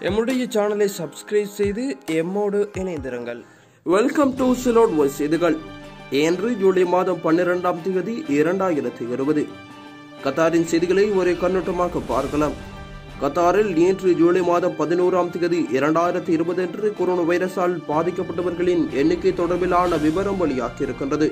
எம்முடைய சேனலை சப்ஸ்கிரைப் செய்து எம்மோடு இணைந்திருங்கள் வெல்கம் டு சிலோட் வாய்ஸ் செய்திகள் இன்று ஜூலை மாதம் பன்னிரெண்டாம் தேதி இரண்டாயிரத்தி இருபது கத்தாரின் செய்திகளை ஒரே கண்ணோட்டமாக பார்க்கலாம் கத்தாரில் நேற்று ஜூலை மாதம் பதினோராம் தேதி இரண்டாயிரத்தி இருபது அன்று கொரோனா வைரஸால் பாதிக்கப்பட்டவர்களின் எண்ணிக்கை தொடர்பிலான விவரம் வெளியாகியிருக்கின்றது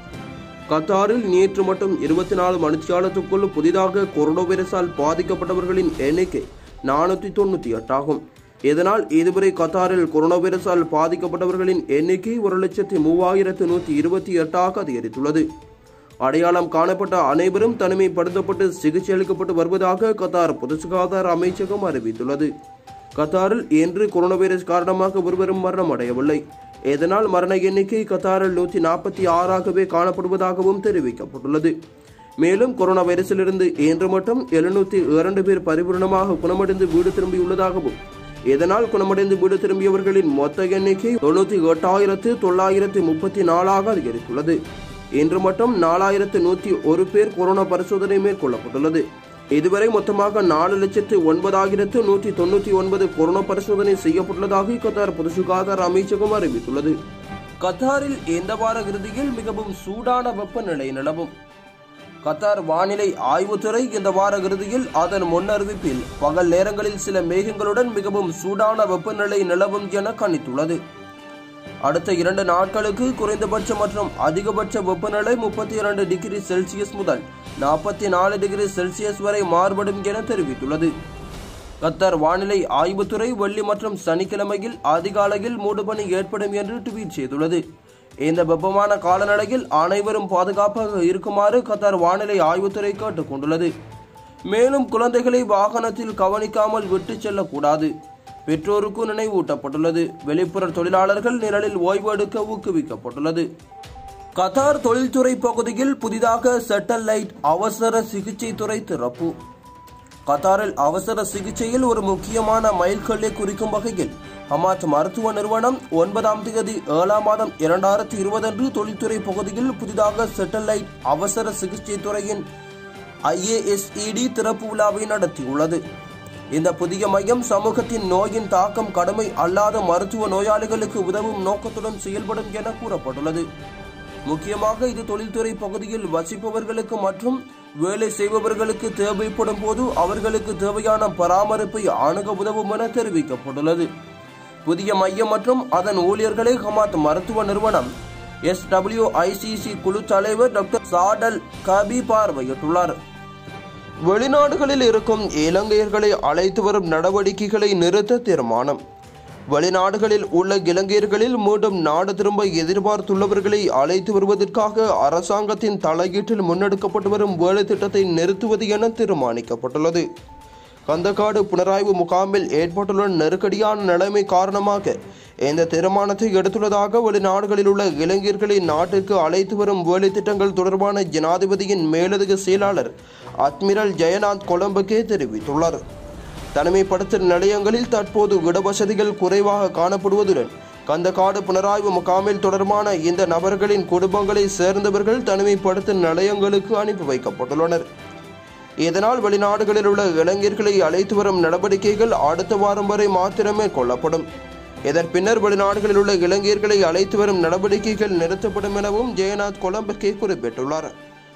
கத்தாரில் நேற்று மட்டும் இருபத்தி நாலு மணித்தியாலத்துக்குள் புதிதாக கொரோனா வைரஸால் பாதிக்கப்பட்டவர்களின் எண்ணிக்கை நானூற்றி தொண்ணூற்றி எட்டாகும் இதனால் இதுவரை கத்தாரில் கொரோனா வைரஸால் பாதிக்கப்பட்டவர்களின் எண்ணிக்கை ஒரு லட்சத்தி மூவாயிரத்து நூற்றி இருபத்தி எட்டாக அதிகரித்துள்ளது அடையாளம் காணப்பட்ட அனைவரும் தனிமைப்படுத்தப்பட்டு சிகிச்சை அளிக்கப்பட்டு வருவதாக கத்தார் பொது சுகாதார அமைச்சகம் அறிவித்துள்ளது கத்தாரில் இன்று கொரோனா வைரஸ் காரணமாக ஒருவரும் மரணம் அடையவில்லை இதனால் மரண எண்ணிக்கை கத்தாரில் நூற்றி நாற்பத்தி ஆறாகவே காணப்படுவதாகவும் தெரிவிக்கப்பட்டுள்ளது மேலும் கொரோனா வைரஸிலிருந்து இன்று மட்டும் எழுநூத்தி இரண்டு பேர் பரிபூர்ணமாக குணமடைந்து வீடு திரும்பியுள்ளதாகவும் இதனால் குணமடைந்து வீடு திரும்பியவர்களின் மொத்த எண்ணிக்கை தொண்ணூத்தி எட்டாயிரத்து தொள்ளாயிரத்து முப்பத்தி நாலாக அதிகரித்துள்ளது இன்று மட்டும் நாலாயிரத்து நூத்தி ஒரு பேர் கொரோனா பரிசோதனை மேற்கொள்ளப்பட்டுள்ளது இதுவரை மொத்தமாக நாலு லட்சத்து ஒன்பதாயிரத்து நூற்றி தொண்ணூத்தி ஒன்பது கொரோனா பரிசோதனை செய்யப்பட்டுள்ளதாக கத்தார் பொது சுகாதார அமைச்சகம் அறிவித்துள்ளது கத்தாரில் இந்த வார இறுதியில் மிகவும் சூடான வெப்பநிலை நிலவும் கத்தார் வானிலை ஆய்வுத்துறை இந்த வார இறுதியில் அதன் முன்னறிவிப்பில் பகல் நேரங்களில் சில மேகங்களுடன் மிகவும் சூடான வெப்பநிலை நிலவும் என கணித்துள்ளது அடுத்த இரண்டு நாட்களுக்கு குறைந்தபட்ச மற்றும் அதிகபட்ச வெப்பநிலை முப்பத்தி இரண்டு டிகிரி செல்சியஸ் முதல் நாற்பத்தி நாலு டிகிரி செல்சியஸ் வரை மாறுபடும் என தெரிவித்துள்ளது கத்தார் வானிலை ஆய்வுத்துறை வெள்ளி மற்றும் சனிக்கிழமையில் அதிகாலையில் மூடுபனி ஏற்படும் என்று ட்வீட் செய்துள்ளது இந்த வெப்பமான காலநிலையில் அனைவரும் பாதுகாப்பாக இருக்குமாறு கத்தார் வானிலை ஆய்வுத்துறை கேட்டுக் கொண்டுள்ளது மேலும் குழந்தைகளை வாகனத்தில் கவனிக்காமல் விட்டு செல்லக்கூடாது பெற்றோருக்கு நினைவூட்டப்பட்டுள்ளது வெளிப்புற தொழிலாளர்கள் நிழலில் ஓய்வு எடுக்க ஊக்குவிக்கப்பட்டுள்ளது கத்தார் தொழில்துறை பகுதியில் புதிதாக செட்டலைட் அவசர சிகிச்சை துறை திறப்பு கத்தாரில் அவசர சிகிச்சையில் ஒரு முக்கியமான மைல்கல்லை குறிக்கும் வகையில் ஹமாத் மருத்துவ நிறுவனம் ஒன்பதாம் தேதி ஏழாம் மாதம் இரண்டாயிரத்தி இருபது அன்று தொழில்துறை பகுதியில் புதிதாக செட்டலைட் அவசர சிகிச்சை துறையின் ஐஏஎஸ்இடி திறப்பு விழாவை நடத்தியுள்ளது இந்த புதிய மையம் சமூகத்தின் நோயின் தாக்கம் கடுமை அல்லாத மருத்துவ நோயாளிகளுக்கு உதவும் நோக்கத்துடன் செயல்படும் என கூறப்பட்டுள்ளது முக்கியமாக இது தொழில்துறை பகுதியில் வசிப்பவர்களுக்கு மற்றும் வேலை செய்பவர்களுக்கு தேவைப்படும் போது அவர்களுக்கு தேவையான பராமரிப்பை அணுக உதவும் என தெரிவிக்கப்பட்டுள்ளது புதிய மையம் மற்றும் அதன் ஊழியர்களை ஹமாத் மருத்துவ நிறுவனம் எஸ் ஐசிசி குழு தலைவர் டாக்டர் சாடல் கபி பார்வையிட்டுள்ளார் வெளிநாடுகளில் இருக்கும் இலங்கையர்களை அழைத்து வரும் நடவடிக்கைகளை நிறுத்த தீர்மானம் வெளிநாடுகளில் உள்ள இலங்கையர்களில் மீண்டும் நாடு திரும்ப எதிர்பார்த்துள்ளவர்களை அழைத்து வருவதற்காக அரசாங்கத்தின் தலையீட்டில் முன்னெடுக்கப்பட்டு வரும் வேலை திட்டத்தை நிறுத்துவது என தீர்மானிக்கப்பட்டுள்ளது கந்தக்காடு புனராய்வு முகாமில் ஏற்பட்டுள்ள நெருக்கடியான நிலைமை காரணமாக இந்த தீர்மானத்தை எடுத்துள்ளதாக வெளிநாடுகளில் உள்ள இளைஞர்களை நாட்டிற்கு அழைத்து வரும் வேலை திட்டங்கள் தொடர்பான ஜனாதிபதியின் மேலதிக செயலாளர் அட்மிரல் ஜெயநாத் கொலம்புக்கே தெரிவித்துள்ளார் தனிமைப்படுத்தல் நிலையங்களில் தற்போது இடவசதிகள் குறைவாக காணப்படுவதுடன் கந்தக்காடு புனராய்வு முகாமில் தொடர்பான இந்த நபர்களின் குடும்பங்களை சேர்ந்தவர்கள் தனிமைப்படுத்தல் நிலையங்களுக்கு அனுப்பி வைக்கப்பட்டுள்ளனர் இதனால் வெளிநாடுகளில் உள்ள இளைஞர்களை அழைத்து வரும் நடவடிக்கைகள் அடுத்த வாரம் வரை மாத்திரமே கொள்ளப்படும் இதன் பின்னர் வெளிநாடுகளில் உள்ள இளைஞர்களை அழைத்து வரும் நடவடிக்கைகள் நிறுத்தப்படும் எனவும் ஜெயநாத் கொலம்பர்கே குறிப்பிட்டுள்ளார்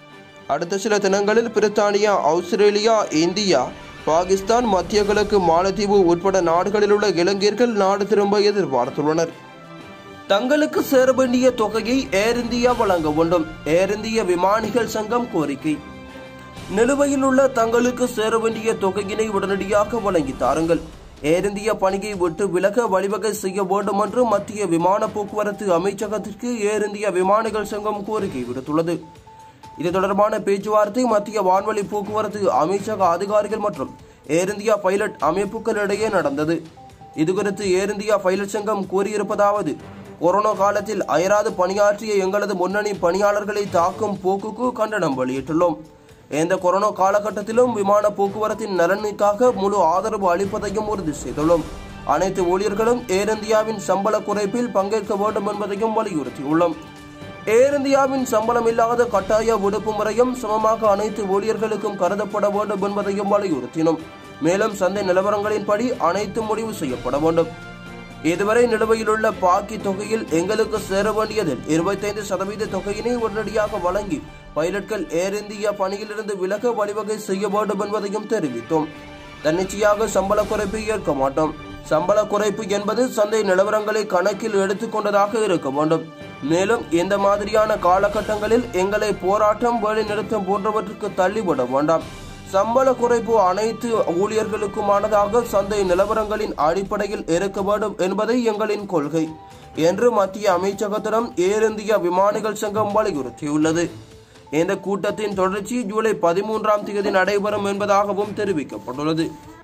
அடுத்த சில தினங்களில் பிரித்தானியா ஆஸ்திரேலியா இந்தியா பாகிஸ்தான் மத்திய கிழக்கு மாலத்தீவு உட்பட நாடுகளில் உள்ள இளைஞர்கள் நாடு திரும்ப எதிர்பார்த்துள்ளனர் தங்களுக்கு சேர வேண்டிய தொகையை ஏர் இந்தியா வழங்க வேண்டும் ஏர் இந்திய விமானிகள் சங்கம் கோரிக்கை நிலுவையில் உள்ள தங்களுக்கு சேர வேண்டிய தொகையினை உடனடியாக வழங்கி தாருங்கள் ஏர் இந்தியா பணியை விட்டு விலக வழிவகை செய்ய வேண்டும் என்று மத்திய விமான போக்குவரத்து அமைச்சகத்திற்கு ஏர் இந்தியா விமானிகள் சங்கம் கோரிக்கை விடுத்துள்ளது இது தொடர்பான பேச்சுவார்த்தை மத்திய வான்வழி போக்குவரத்து அமைச்சக அதிகாரிகள் மற்றும் ஏர் இந்தியா பைலட் அமைப்புகளிடையே நடந்தது இதுகுறித்து ஏர் இந்தியா பைலட் சங்கம் கூறியிருப்பதாவது கொரோனா காலத்தில் அயராது பணியாற்றிய எங்களது முன்னணி பணியாளர்களை தாக்கும் போக்குக்கு கண்டனம் வெளியிட்டுள்ளோம் இந்த கொரோனா காலகட்டத்திலும் விமான போக்குவரத்தின் நலனுக்காக முழு ஆதரவு அளிப்பதையும் உறுதி செய்துள்ளோம் அனைத்து ஊழியர்களும் ஏர் இந்தியாவின் சம்பள குறைப்பில் பங்கேற்க வேண்டும் என்பதையும் வலியுறுத்தியுள்ளோம் ஏர் இந்தியாவின் சம்பளம் இல்லாத கட்டாய விடுப்பு முறையும் சமமாக அனைத்து ஊழியர்களுக்கும் கருதப்பட வேண்டும் என்பதையும் வலியுறுத்தினோம் மேலும் சந்தை நிலவரங்களின்படி அனைத்து முடிவு செய்யப்பட வேண்டும் இதுவரை நிலுவையிலுள்ள பாக்கி தொகையில் எங்களுக்கு சேர வேண்டியதில் இருபத்தைந்து சதவீத தொகையினை உடனடியாக வழங்கி பைலட்கள் ஏர் இந்தியா பணியிலிருந்து விலக வழிவகை செய்ய வேண்டும் என்பதையும் தெரிவித்தோம் தன்னிச்சையாக சம்பள குறைப்பை ஏற்க மாட்டோம் சம்பள குறைப்பு என்பது சந்தை நிலவரங்களை கணக்கில் எடுத்துக்கொண்டதாக இருக்க வேண்டும் மேலும் இந்த மாதிரியான காலகட்டங்களில் எங்களை போராட்டம் வேலைநிறுத்தம் போன்றவற்றுக்கு தள்ளிவிட வேண்டாம் சம்பள குறைப்பு அனைத்து ஊழியர்களுக்குமானதாக சந்தை நிலவரங்களின் அடிப்படையில் இருக்க வேண்டும் என்பதை எங்களின் கொள்கை என்று மத்திய அமைச்சகத்திடம் ஏர் இந்தியா விமானிகள் சங்கம் வலியுறுத்தியுள்ளது இந்த கூட்டத்தின் தொடர்ச்சி ஜூலை பதிமூன்றாம் தேதி நடைபெறும் என்பதாகவும் தெரிவிக்கப்பட்டுள்ளது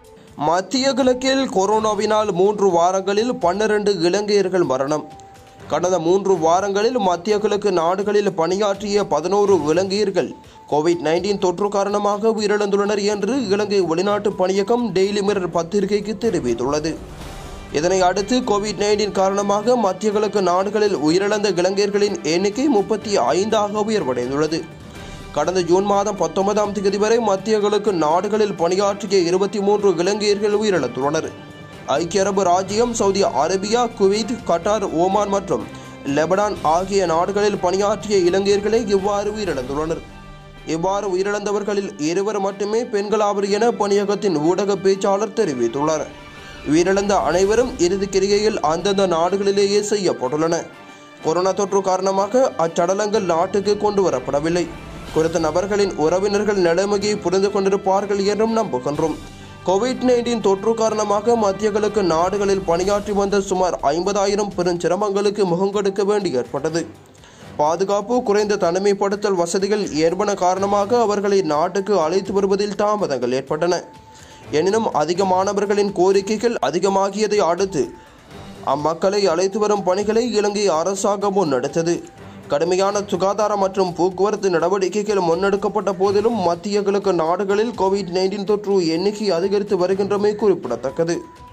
மத்திய கிழக்கில் கொரோனாவினால் மூன்று வாரங்களில் பன்னிரண்டு இலங்கையர்கள் மரணம் கடந்த மூன்று வாரங்களில் மத்திய கிழக்கு நாடுகளில் பணியாற்றிய பதினோரு இலங்கையர்கள் கோவிட் நைன்டீன் தொற்று காரணமாக உயிரிழந்துள்ளனர் என்று இலங்கை வெளிநாட்டு பணியகம் டெய்லி மிரர் பத்திரிகைக்கு தெரிவித்துள்ளது இதனை அடுத்து கோவிட் நைன்டீன் காரணமாக மத்திய கிழக்கு நாடுகளில் உயிரிழந்த இலங்கையர்களின் எண்ணிக்கை முப்பத்தி ஐந்தாக உயர்வடைந்துள்ளது கடந்த ஜூன் மாதம் பத்தொன்பதாம் தேதி வரை மத்திய கிழக்கு நாடுகளில் பணியாற்றிய இருபத்தி மூன்று இலங்கையர்கள் உயிரிழந்துள்ளனர் ஐக்கிய அரபு ராஜ்யம் Saudi Arabia Kuwait Qatar Oman மற்றும் லெபனான் ஆகிய நாடுகளில் பணியாற்றிய இலங்கையர்களே இவ்வாறு உயிரிழந்துள்ளனர் இவ்வாறு உயிரிழந்தவர்களில் இருவர் மட்டுமே பெண்களாவர் என பணியகத்தின் ஊடக பேச்சாளர் தெரிவித்துள்ளார் உயிரிழந்த அனைவரும் இறுதி கிரிகையில் அந்தந்த நாடுகளிலேயே செய்யப்பட்டுள்ளன கொரோனா தொற்று காரணமாக அச்சடலங்கள் நாட்டுக்கு கொண்டு வரப்படவில்லை குறித்த நபர்களின் உறவினர்கள் நிலைமையை புரிந்து கொண்டிருப்பார்கள் என்றும் நம்புகின்றோம் கோவிட் நைன்டீன் தொற்று காரணமாக மத்திய கிழக்கு நாடுகளில் பணியாற்றி வந்த சுமார் ஐம்பதாயிரம் பெருஞ்சிரமங்களுக்கு முகங்கொடுக்க வேண்டி ஏற்பட்டது பாதுகாப்பு குறைந்த தனிமைப்படுத்தல் வசதிகள் ஏற்பன காரணமாக அவர்களை நாட்டுக்கு அழைத்து வருவதில் தாமதங்கள் ஏற்பட்டன எனினும் அதிகமானவர்களின் கோரிக்கைகள் அதிகமாகியதை அடுத்து அம்மக்களை அழைத்து வரும் பணிகளை இலங்கை அரசாங்கம் முன்னெடுத்தது கடுமையான சுகாதார மற்றும் போக்குவரத்து நடவடிக்கைகள் முன்னெடுக்கப்பட்ட போதிலும் மத்திய கிழக்கு நாடுகளில் கோவிட் நைன்டீன் தொற்று எண்ணிக்கை அதிகரித்து வருகின்றமை குறிப்பிடத்தக்கது